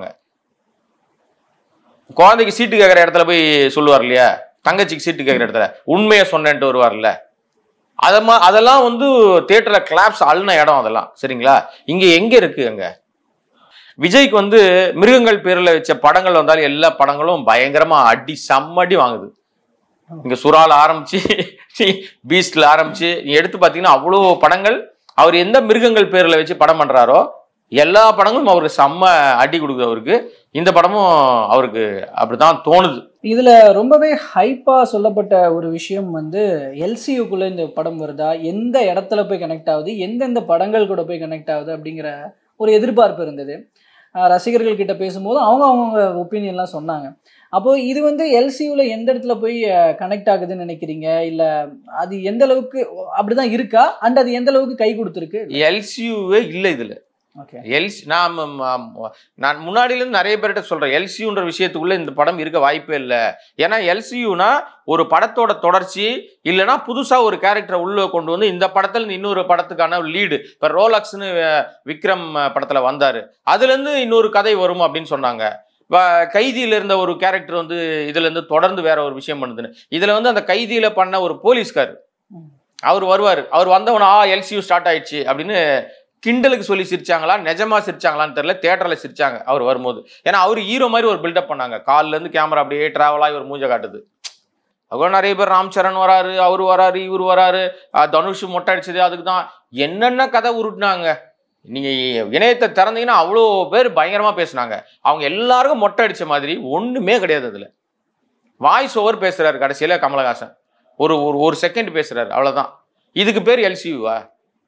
A: குழந்தைக்கு சீட்டு கேட்குற இடத்துல போய் சொல்லுவார் இல்லையா தங்கச்சிக்கு சீட்டு கேட்குற இடத்துல உண்மையை சொன்னேன்ட்டு வருவார்ல அத மா அதெல்லாம் வந்து தியேட்டர்ல கிளாப்ஸ் அழுன இடம் அதெல்லாம் சரிங்களா இங்க எங்க இருக்கு அங்க விஜய்க்கு வந்து மிருகங்கள் பேர்ல வச்ச படங்கள் வந்தாலும் எல்லா படங்களும் பயங்கரமா அடி செம்மடி வாங்குது இங்க சுறால ஆரம்பிச்சு பீஸ்ட்ல ஆரம்பிச்சு நீ எடுத்து பாத்தீங்கன்னா அவ்வளோ படங்கள் அவர் எந்த மிருகங்கள் பேர்ல வச்சு படம் பண்றாரோ எல்லா படங்களும் அவருக்கு செம்ம அடி கொடுக்குது அவருக்கு இந்த படமும் அவருக்கு அப்படிதான் தோணுது
B: இதுல ரொம்பவே ஹைப்பா சொல்லப்பட்ட ஒரு விஷயம் வந்து எல்சியூக்குள்ள இந்த படம் வருதா எந்த இடத்துல போய் கனெக்ட் ஆகுது எந்தெந்த படங்கள் கூட போய் கனெக்ட் ஆகுது அப்படிங்கிற ஒரு எதிர்பார்ப்பு இருந்தது அஹ் ரசிகர்கள் கிட்ட பேசும்போது அவங்க அவங்க ஒப்பீனியன்லாம் சொன்னாங்க அப்போ இது வந்து எல்சியூல எந்த இடத்துல போய் கனெக்ட் ஆகுதுன்னு நினைக்கிறீங்க இல்ல அது எந்த அளவுக்கு அப்படிதான் இருக்கா அண்ட் அது எந்த அளவுக்கு கை கொடுத்துருக்கு
A: எல்சியூவே இல்லை இதுல
B: ஓகே
A: எல்சி நான் ம- ம- நான் முன்னாடில இருந்து நிறைய பேர்கிட்ட சொல்றேன் எல்சியூன்ற விஷயத்துக்குள்ள இந்த படம் இருக்க வாய்ப்பே இல்லை ஏன்னா எல்சியூனா ஒரு படத்தோட தொடர்ச்சி இல்லைன்னா புதுசா ஒரு கேரக்டரை உள்ள கொண்டு வந்து இந்த படத்துல இருந்து இன்னொரு படத்துக்கான லீடு இப்ப ரோலக்ஸ்னு அஹ், விக்ரம் அஹ், படத்துல வந்தாரு அதுல இருந்து இன்னொரு கதை வரும் அப்படின்னு சொன்னாங்க வ- கைதியில இருந்த ஒரு கேரக்டர் வந்து இதுல இருந்து தொடர்ந்து வேற ஒரு விஷயம் பண்ணுதுன்னு இதுல வந்து அந்த கைதியில பண்ண ஒரு போலீஸ்கார்
B: ம்.
A: அவர் வருவார் அவர் வந்தவனா ஆ எல்சியூ ஸ்டார்ட் ஆயிடுச்சு அப்படின்னு கிண்டலுக்கு சொல்லி சிரிச்சாங்களா நிஜமா சிரிச்சாங்களான்னு தெரியல தியேட்டர்ல சிரிச்சாங்க அவர் வரும்போது ஏன்னா அவர் ஹீரோ மாதிரி ஒரு பில்டப் பண்ணாங்க கால்ல இருந்து கேமரா அப்படியே டிராவல் ஆகி ஒரு மூஞ்ச காட்டுது அவ்வளோ நிறைய பேர் ராம் சரண் வராரு அவர் வராரு இவர் வராரு அஹ் தனுஷ் மொட்டை அடிச்சது அதுக்கு தான் என்னென்ன கதை உருட்டுனாங்க நீங்க இணையத்தை திறந்தீங்கன்னா அவ்வளோ பேர் பயங்கரமா பேசுனாங்க அவங்க எல்லாருக்கும் மொட்டை அடிச்ச மாதிரி ஒண்ணுமே கிடையாது அதுல வாய்ஸ் ஓவர் பேசுறாரு கடைசியில கமலஹாசன் ஒரு ஒரு ஒரு செகண்ட் பேசுறாரு அவ்வளவுதான் இதுக்கு பேர் எல்சியூவா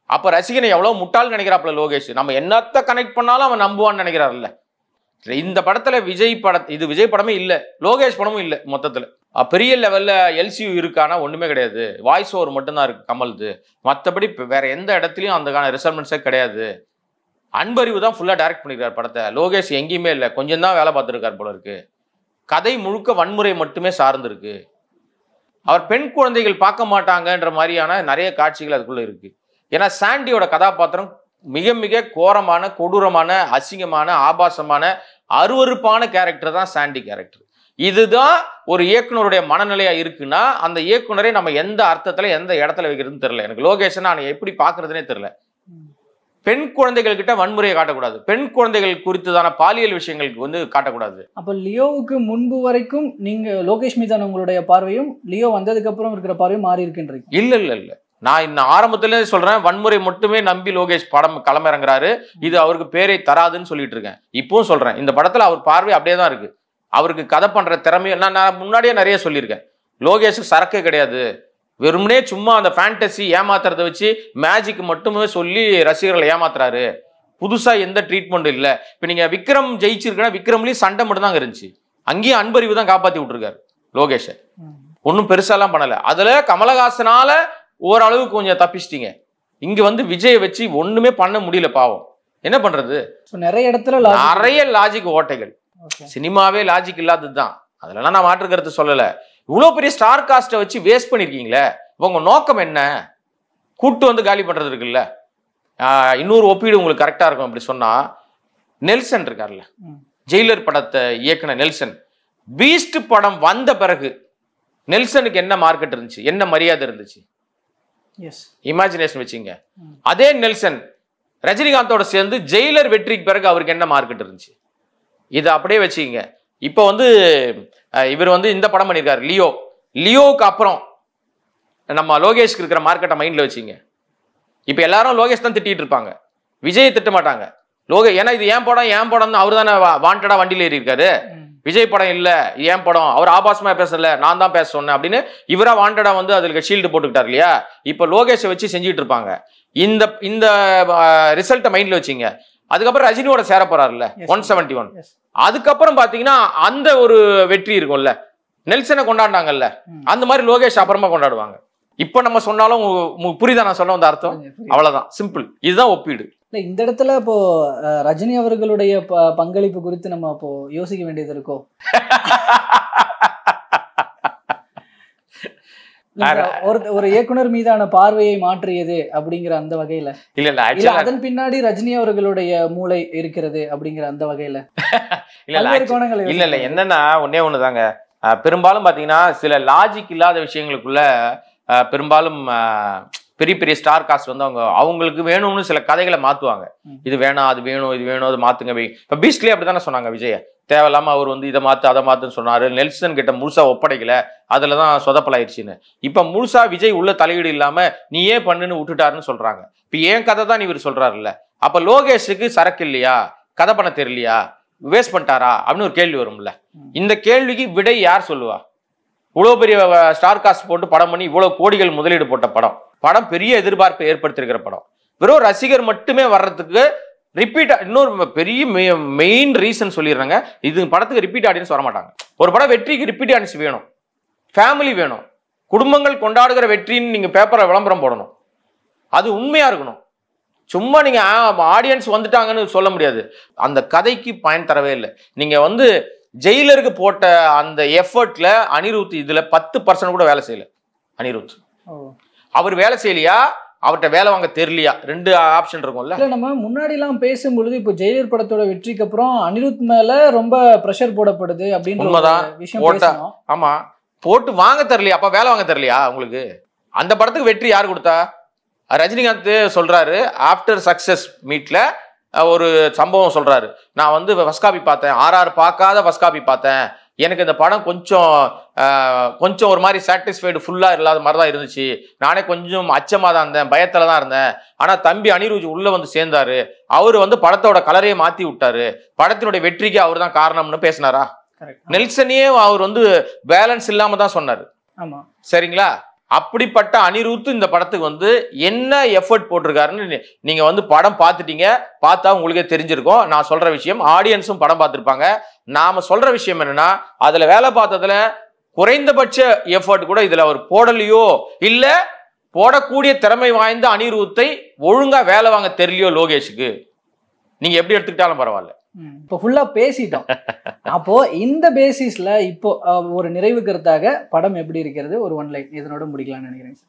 A: அப்ப ரசிகனை எவ்வளவு முட்டாள் நினைக்கிறாப்புல லோகேஷ் நம்ம என்னத்த கனெக்ட் பண்ணாலும் அவன் நம்புவான்னு நினைக்கிறாருல்ல இந்த படத்துல விஜய் பட இது விஜய் படமே இல்ல லோகேஷ் படமும் இல்ல மொத்தத்துல அஹ் பெரிய லெவல்ல எல்சியூ இருக்கானா ஒண்ணுமே கிடையாது வாய்ஸ் ஓவர் மட்டும்தான் இருக்கு கமல்து மற்றபடி வேற எந்த இடத்துலயும் அதுக்கான ரிசல்மெண்ட்ஸே கிடையாது அன்பறிவு தான் ஃபுல்லா டைரக்ட் பண்ணிருக்காரு படத்தை லோகேஷ் எங்கேயுமே இல்லை கொஞ்சம் தான் வேலை பார்த்துருக்காரு போல இருக்கு கதை முழுக்க வன்முறை மட்டுமே சார்ந்திருக்கு அவர் பெண் குழந்தைகள் பார்க்க மாட்டாங்கன்ற மாதிரியான நிறைய காட்சிகள் அதுக்குள்ள இருக்கு ஏன்னா சாண்டியோட கதாபாத்திரம் மிக மிக கோரமான கொடூரமான அசிங்கமான ஆபாசமான அருவருப்பான கேரக்டர் தான் சாண்டி கேரக்டர் இதுதான் ஒரு இயக்குனருடைய மனநிலையா இருக்குன்னா அந்த இயக்குனரை நம்ம எந்த அர்த்தத்துல எந்த இடத்துல வைக்கிறதுன்னு தெரியல எனக்கு லோகேஷன் நான் எப்படி பாக்குறதுனே தெரியல பெண் குழந்தைகள் கிட்ட வன்முறையை காட்டக்கூடாது பெண் குழந்தைகள் குறித்ததான பாலியல் விஷயங்களுக்கு வந்து காட்டக்கூடாது
B: அப்ப லியோவுக்கு முன்பு வரைக்கும் நீங்க லோகேஷ் மீதான உங்களுடைய பார்வையும் லியோ வந்ததுக்கு அப்புறம் இருக்கிற பார்வையும் மாறி இருக்குன்றீங்க
A: இல்ல இல்ல இல்ல நான் இன்னும் ஆரம்பத்துல சொல்றேன் வன்முறை மட்டுமே நம்பி லோகேஷ் படம் களமிறங்குறாரு இது அவருக்கு பேரை தராதுன்னு சொல்லிட்டு இருக்கேன் இப்பவும் சொல்றேன் இந்த படத்துல அவர் பார்வை அப்படியே தான் இருக்கு அவருக்கு கதை பண்ற திறமையும் நான் நான் முன்னாடியே நிறைய சொல்லியிருக்கேன் லோகேஷுக்கு சரக்கே கிடையாது வெறுமனே சும்மா அந்த ஃபேண்டசி ஏமாத்துறத வச்சு மேஜிக் மட்டுமே சொல்லி ரசிகர்களை ஏமாத்துறாரு புதுசா எந்த ட்ரீட்மெண்ட்டும் இல்ல இப்ப நீங்க விக்ரம் ஜெயிச்சிருக்கனா விக்ரம்லயும் சண்டை மட்டும் தான் இருந்துச்சு அங்கேயும் அன்பறிவு தான் காப்பாத்தி விட்டுருக்காரு லோகேஷை ஒன்றும் பெருசாலாம் பண்ணல அதுல கமலஹாசனால ஓரளவு கொஞ்சம் தப்பிச்சிட்டீங்க இங்க வந்து விஜயை வச்சு ஒண்ணுமே பண்ண முடியல பாவம் என்ன பண்றது
B: ஸோ நிறைய இடத்துல logic-
A: நிறைய லாஜிக் ஓட்டைகள்
B: Okay.
A: சினிமாவே லாஜிக் இல்லாதது தான் அதெல்லாம் நான் மாற்று கருத்து சொல்லல இவ்வளவு பெரிய ஸ்டார் காஸ்ட்டை வச்சு வேஸ்ட் பண்ணிருக்கீங்களே உங்க நோக்கம் என்ன கூட்டு வந்து காலி பண்றது இருக்குல்ல ஆஹ் இன்னொரு ஒப்பீடு உங்களுக்கு கரெக்டா இருக்கும் அப்படி சொன்னா நெல்சன் இருக்கார்ல
B: ம்.
A: ஜெயிலர் படத்தை இயக்குன நெல்சன் பீஸ்ட் படம் வந்த பிறகு நெல்சனுக்கு என்ன மார்க்கெட் இருந்துச்சு என்ன மரியாதை இருந்துச்சு
B: எஸ்
A: இமேஜினேஷன் வச்சுங்க
B: ம்.
A: அதே நெல்சன் ரஜினிகாந்தோட சேர்ந்து ஜெயிலர் வெற்றிக்கு பிறகு அவருக்கு என்ன மார்க்கெட் இருந்துச்சு இதை அப்படியே வச்சுக்கங்க இப்போ வந்து அஹ், இவர் வந்து இந்த படம் பண்ணியிருக்காரு லியோ லியோவுக்கு அப்புறம் நம்ம லோகேஷ்க்கு இருக்கிற மார்க்கெட்டை மைண்டில் வச்சுங்க இப்போ எல்லாரும் லோகேஷ் தான் திட்டிட்டு இருப்பாங்க விஜயை திட்ட மாட்டாங்க லோகே ஏன்னா இது ஏன் படம் ஏன் படம்னு அவர் தானே வாண்டடா வண்டியில் ஏறி இருக்காரு விஜய் படம் இல்ல இது ஏன் படம் அவர் ஆபாசமா பேசல நான் தான் பேச சொன்னேன் அப்படின்னு இவரா வாண்டடா வந்து அதுக்கு ஷீல்டு போட்டுக்கிட்டார் இல்லையா இப்போ லோகேஷை வச்சு செஞ்சுட்டு இருப்பாங்க இந்த இந்த ரிசல்ட்டை மைண்ட்ல வச்சுங்க அதுக்கப்புறம் ரஜினியோட சேர போறாருல்ல
B: Yes.
A: One seventy one
B: yes
A: அதுக்கப்புறம் பாத்தீங்கன்னா அந்த ஒரு வெற்றி இருக்கும்ல நெல்சனை கொண்டாடினாங்கல்ல
B: ம்.
A: அந்த மாதிரி லோகேஷ் அப்புறமா கொண்டாடுவாங்க இப்போ நம்ம சொன்னாலும் உங்க- உங்களுக்கு புரியுதா நான் சொல்ல வந்த அர்த்தம் அவ்வளவுதான் சிம்பிள் இதுதான் ஒப்பீடு
B: இல்ல இந்த இடத்துல இப்போ அஹ், ரஜினி அவர்களுடைய ப- பங்களிப்பு குறித்து நம்ம இப்போ யோசிக்க வேண்டியது இருக்கோ இல்ல, ஒரு ஒரு இயக்குனர் மீதான பார்வையை மாற்றியது அப்படிங்கிற அந்த வகையில
A: இல்ல இல்ல
B: இல்ல
A: ஆக்சுவலா
B: அதன் பின்னாடி ரஜினி அவர்களுடைய மூளை இருக்கிறது அப்படிங்கிற அந்த வகையில
A: இல்ல இல்ல
B: பல்வேறு கோணங்களை
A: இல்ல இல்ல
B: யோசிக்க
A: என்னன்னா ஒன்னே ஒண்ணுதாங்க அஹ் பெரும்பாலும் பாத்தீங்கன்னா சில லாஜிக் இல்லாத விஷயங்களுக்குள்ள அஹ் பெரும்பாலும் அஹ், பெரிய பெரிய ஸ்டார் காஸ்ட் வந்து அவங்க அவங்களுக்கு வேணும்னு சில கதைகளை மாத்துவாங்க
B: ம்.
A: இது வேணாம் அது வேணும் இது வேணும் அது மாத்துங்க வை இப்ப பீஸ்ட்லயே அப்படித்தானே சொன்னாங்க விஜய தேவையில்லாம அவர் வந்து இதை மாத்து அதை மாத்துன்னு சொன்னாரு நெல்சன் கிட்ட முழுசா ஒப்படைக்கல அதுலதான் சொதப்பலாயிருச்சுன்னு இப்ப முழுசா விஜய் உள்ள தலையீடு இல்லாம நீ ஏன் பண்ணுன்னு விட்டுட்டாருன்னு சொல்றாங்க இப்ப ஏன் கதை தான் இவர் சொல்றாருல்ல அப்ப லோகேஷுக்கு சரக்கு இல்லையா கதை பண்ண தெரியலையா வேஸ்ட் பண்ணிட்டாரா அப்படின்னு ஒரு கேள்வி வரும்ல
B: ம்.
A: இந்த கேள்விக்கு விடை யார் சொல்லுவா இவ்வளோ பெரிய ஸ்டார் காஸ்ட் போட்டு படம் பண்ணி இவ்வளோ கோடிகள் முதலீடு போட்ட படம் படம் பெரிய எதிர்பார்ப்பை ஏற்படுத்தியிருக்கிற படம் வெறும் ரசிகர் மட்டுமே வர்றதுக்கு ரிப்பீட் இன்னொரு பெரிய மெயின் ரீசன் சொல்லிடுறாங்க இது படத்துக்கு ரிப்பீட் ஆடியன்ஸ் வர மாட்டாங்க ஒரு படம் வெற்றிக்கு ரிப்பீட் ஆடியன்ஸ் வேணும் ஃபேமிலி வேணும் குடும்பங்கள் கொண்டாடுகிற வெற்றின்னு நீங்க பேப்பரை விளம்பரம் போடணும் அது உண்மையா இருக்கணும் சும்மா நீங்க ஆடியன்ஸ் வந்துட்டாங்கன்னு சொல்ல முடியாது அந்த கதைக்கு பயன் தரவே இல்லை நீங்க வந்து ஜெயிலருக்கு போட்ட அந்த எஃபர்ட்ல அனிருத் இதுல பத்து பர்சன்ட் கூட வேலை செய்யல அனிருத்
B: ஓ.
A: அவர் வேலை செய்யலையா அவர்கிட்ட வேலை வாங்க தெரியலையா ரெண்டு ஆப்ஷன் இருக்கும்ல
B: இல்ல நம்ம முன்னாடி எல்லாம் பேசும்பொழுது இப்போ ஜெயிலர் படத்தோட வெற்றிக்கு அப்புறம் அனிருத் மேல ரொம்ப ப்ரெஷர் போடப்படுது அப்படின்ற ஒரு
A: உண்மைதான்.
B: விஷயம்
A: போட்டா-
B: பேசணும்
A: ஆமா போட்டு வாங்க தெரியலையா அப்ப வேலை வாங்க தெரியலையா உங்களுக்கு அந்த படத்துக்கு வெற்றி யார் கொடுத்தா ரஜினிகாந்த் சொல்றாரு ஆஃப்டர் சக்சஸ் மீட்ல ஒரு சம்பவம் சொல்றாரு நான் வந்து ஃபஸ்ட் காப்பி பார்த்தேன் ஆர்ஆர் பார்க்காத ஃபஸ்ட் காப்பி பார்த்தேன் எனக்கு இந்த படம் கொஞ்சம் ஆஹ், கொஞ்சம் ஒரு மாதிரி சாட்டிஸ்ஃபைடு ஃபுல்லாக இல்லாத மாதிரி தான் இருந்துச்சு நானே கொஞ்சம் அச்சமாக தான் இருந்தேன் பயத்தில் தான் இருந்தேன் ஆனால் தம்பி அனிருஜ் உள்ளே வந்து சேர்ந்தாரு அவர் வந்து படத்தோட கலரையே மாற்றி விட்டாரு படத்தினுடைய வெற்றிக்கு அவர் தான் காரணம்னு பேசினாரா
B: கரெக்ட்
A: நெல்சனையே அவர் வந்து பேலன்ஸ் இல்லாம தான் சொன்னார்
B: ஆமா
A: சரிங்களா அப்படிப்பட்ட அனிருத் இந்த படத்துக்கு வந்து என்ன எஃபர்ட் போட்டிருக்காருன்னு நீ- நீங்க வந்து படம் பார்த்துட்டீங்க பார்த்தா உங்களுக்கே தெரிஞ்சிருக்கும் நான் சொல்ற விஷயம் ஆடியன்ஸும் படம் பார்த்துருப்பாங்க நாம சொல்ற விஷயம் என்னன்னா அதுல வேலை பார்த்ததுல குறைந்தபட்ச எஃபர்ட் கூட இதுல அவர் போடலையோ இல்ல போடக்கூடிய திறமை வாய்ந்த அனிருத்தை ஒழுங்கா வேலை வாங்க தெரியலையோ லோகேஷுக்கு நீங்க எப்படி எடுத்துக்கிட்டாலும் பரவாயில்ல
B: ம். இப்போ ஃபுல்லா பேசிட்டோம் அப்போ இந்த பேசிஸ்ல இப்போ அஹ், ஒரு நிறைவு கருத்தாக படம் எப்படி இருக்கிறது ஒரு ஒன் லைன் இதனோட முடிக்கலாம்னு நினைக்கிறேன்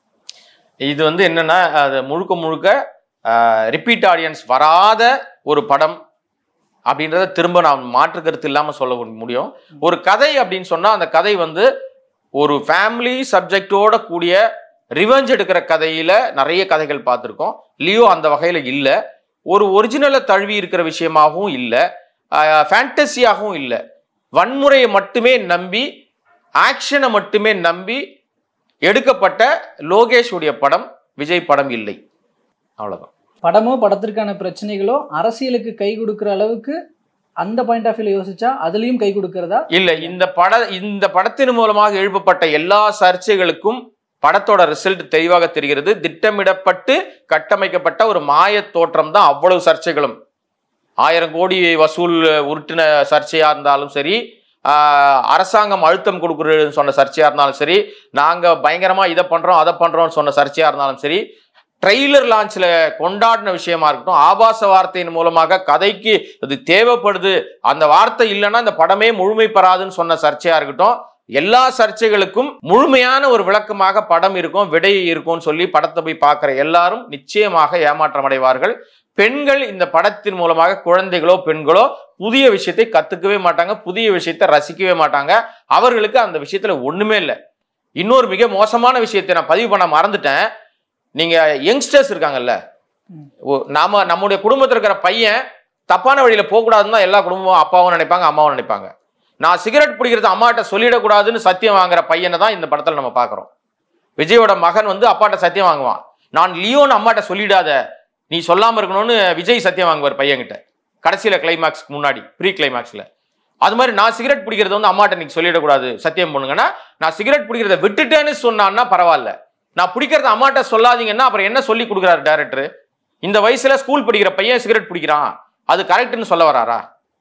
A: இது வந்து என்னன்னா அது முழுக்க முழுக்க ரிப்பீட் ஆடியன்ஸ் வராத ஒரு படம் அப்படின்றத திரும்ப நான் மாற்று கருத்து இல்லாம சொல்ல முடியும் ஒரு கதை அப்படின்னு சொன்னா அந்த கதை வந்து ஒரு ஃபேமிலி சப்ஜெக்டோட கூடிய ரிவெஞ்ச் எடுக்கிற கதையில நிறைய கதைகள் பார்த்துருக்கோம் லியோ அந்த வகையில இல்லை ஒரு ஒரிஜினலை தழுவி இருக்கிற விஷயமாகவும் இல்லை ஃபேண்டசியாகவும் இல்லை வன்முறையை மட்டுமே நம்பி ஆக்ஷனை மட்டுமே நம்பி எடுக்கப்பட்ட லோகேஷ் உடைய படம் விஜய் படம் இல்லை அவ்வளவுதான்
B: படமோ படத்திற்கான பிரச்சனைகளோ அரசியலுக்கு கை கொடுக்கிற அளவுக்கு அந்த பாயிண்ட் ஆஃப் வியூல யோசிச்சா அதுலயும் கை கொடுக்கறதா
A: இல்ல இந்த பட இந்த படத்தின் மூலமாக எழுப்பப்பட்ட எல்லா சர்ச்சைகளுக்கும் படத்தோட ரிசல்ட் தெளிவாக தெரிகிறது திட்டமிடப்பட்டு கட்டமைக்கப்பட்ட ஒரு மாய தோற்றம் தான் அவ்வளவு சர்ச்சைகளும் ஆயிரம் கோடி வசூல் உருட்டின சர்ச்சையா இருந்தாலும் சரி ஆஹ், அரசாங்கம் அழுத்தம் கொடுக்குறதுன்னு சொன்ன சர்ச்சையா இருந்தாலும் சரி நாங்க பயங்கரமா இதை பண்றோம் அதை பண்றோம்னு சொன்ன சர்ச்சையா இருந்தாலும் சரி ட்ரெய்லர் லான்ச்ல கொண்டாடின விஷயமா இருக்கட்டும் ஆபாச வார்த்தையின் மூலமாக கதைக்கு அது தேவைப்படுது அந்த வார்த்தை இல்லைன்னா இந்த படமே முழுமை பெறாதுன்னு சொன்ன சர்ச்சையா இருக்கட்டும் எல்லா சர்ச்சைகளுக்கும் முழுமையான ஒரு விளக்கமாக படம் இருக்கும் விடை இருக்கும்னு சொல்லி படத்தை போய் பார்க்குற எல்லாரும் நிச்சயமாக ஏமாற்றம் அடைவார்கள் பெண்கள் இந்த படத்தின் மூலமாக குழந்தைகளோ பெண்களோ புதிய விஷயத்தை கத்துக்கவே மாட்டாங்க புதிய விஷயத்தை ரசிக்கவே மாட்டாங்க அவர்களுக்கு அந்த விஷயத்துல ஒண்ணுமே இல்லை இன்னொரு மிக மோசமான விஷயத்தை நான் பதிவு பண்ண மறந்துட்டேன் நீங்க யங்ஸ்டர்ஸ் இருக்காங்கல்ல
B: ம்.
A: ஓ- நாம நம்முடைய குடும்பத்தில் இருக்கிற பையன் தப்பான வழியில போகக்கூடாதுன்னு தான் எல்லா குடும்பமும் அப்பாவும் நினைப்பாங்க அம்மாவும் நினைப்பாங்க நான் சிகரெட் பிடிக்கிறது அம்மாட்ட சொல்லிடக்கூடாதுன்னு சத்தியம் வாங்குற பையனை தான் இந்த படத்துல நம்ம பார்க்குறோம் விஜயோட மகன் வந்து அப்பாட்ட சத்தியம் வாங்குவான் நான் லியோன்னு அம்மாட்ட சொல்லிடாத நீ சொல்லாம இருக்கணும்னு விஜய் சத்தியம் வாங்குவார் பையன்கிட்ட கடைசியில கிளைமாக்ஸ்க்கு முன்னாடி ப்ரீ கிளைமாக்ஸ்ல அது மாதிரி நான் சிகரெட் பிடிக்கிறது வந்து அம்மாட்ட நீங்க சொல்லிடக்கூடாது சத்தியம் பண்ணுங்கன்னா நான் சிகரெட் பிடிக்கிறத விட்டுட்டேன்னு சொன்னான்னா பரவாயில்ல நான் பிடிக்கிறத அம்மாட்ட சொல்லாதீங்கன்னா அப்புறம் என்ன சொல்லி கொடுக்குறாரு டேரக்டர் இந்த வயசுல ஸ்கூல் படிக்கிற பையன் சிகரெட் பிடிக்கிறான் அது கரெக்ட்னு சொல்ல வராரா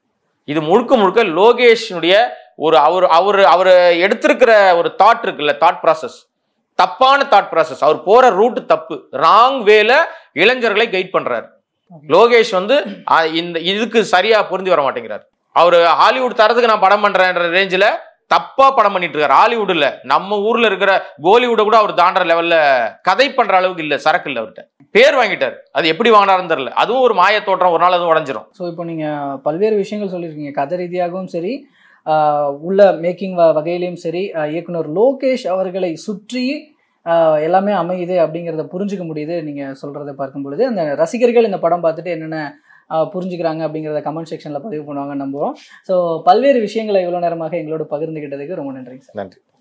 A: இது முழுக்க முழுக்க லோகேஷனுடைய ஒரு அவர் அவர் அவர் எடுத்திருக்கிற ஒரு தாட் இருக்குல்ல தாட் ப்ராசஸ் தப்பான தாட் ப்ராசஸ் அவர் போற ரூட் தப்பு ராங் வேல இளைஞர்களை கைட் பண்றாரு லோகேஷ் வந்து அஹ், இந்த இதுக்கு சரியா பொருந்தி வர மாட்டேங்கிறார் அவர் ஹாலிவுட் தரத்துக்கு நான் படம் பண்றேன்ற ரேஞ்சில் தப்பா படம் பண்ணிட்டு இருக்காரு ஹாலிவுட்ல நம்ம ஊர்ல இருக்கிற கோலிவுட கூட அவர் தாண்டுற லெவல்ல கதை பண்ற அளவுக்கு இல்ல சரக்கு இல்ல அவர்கிட்ட பேர் வாங்கிட்டார் அது எப்படி வாங்கினாருன்னு தெரியல அதுவும் ஒரு மாய தோற்றம் ஒரு நாள் அது உடஞ்சிரும்
B: ஸோ இப்போ நீங்கள் பல்வேறு விஷயங்கள் சொல்லியிருக்கீங்க கதை ரீதியாகவும் சரி ஆஹ் உள்ள மேக்கிங் வகையிலையும் சரி ஆஹ் இயக்குனர் லோகேஷ் அவர்களை சுற்றி ஆஹ் எல்லாமே அமையுது அப்படிங்கிறத புரிஞ்சுக்க முடியுது நீங்கள் சொல்கிறத பார்க்கும் பொழுது அந்த ரசிகர்கள் இந்த படம் பார்த்துட்டு என்னென்ன ஆஹ் புரிஞ்சுக்கிறாங்க அப்படிங்கிறத கமெண்ட் செக்ஷனில் பதிவு பண்ணுவாங்கன்னு நம்புகிறோம் ஸோ பல்வேறு விஷயங்களை இவ்வளோ நேரமாக எங்களோட பகிர்ந்துக்கிட்டதுக்கு ரொம்ப நன்றிங்க சார்
A: நன்றி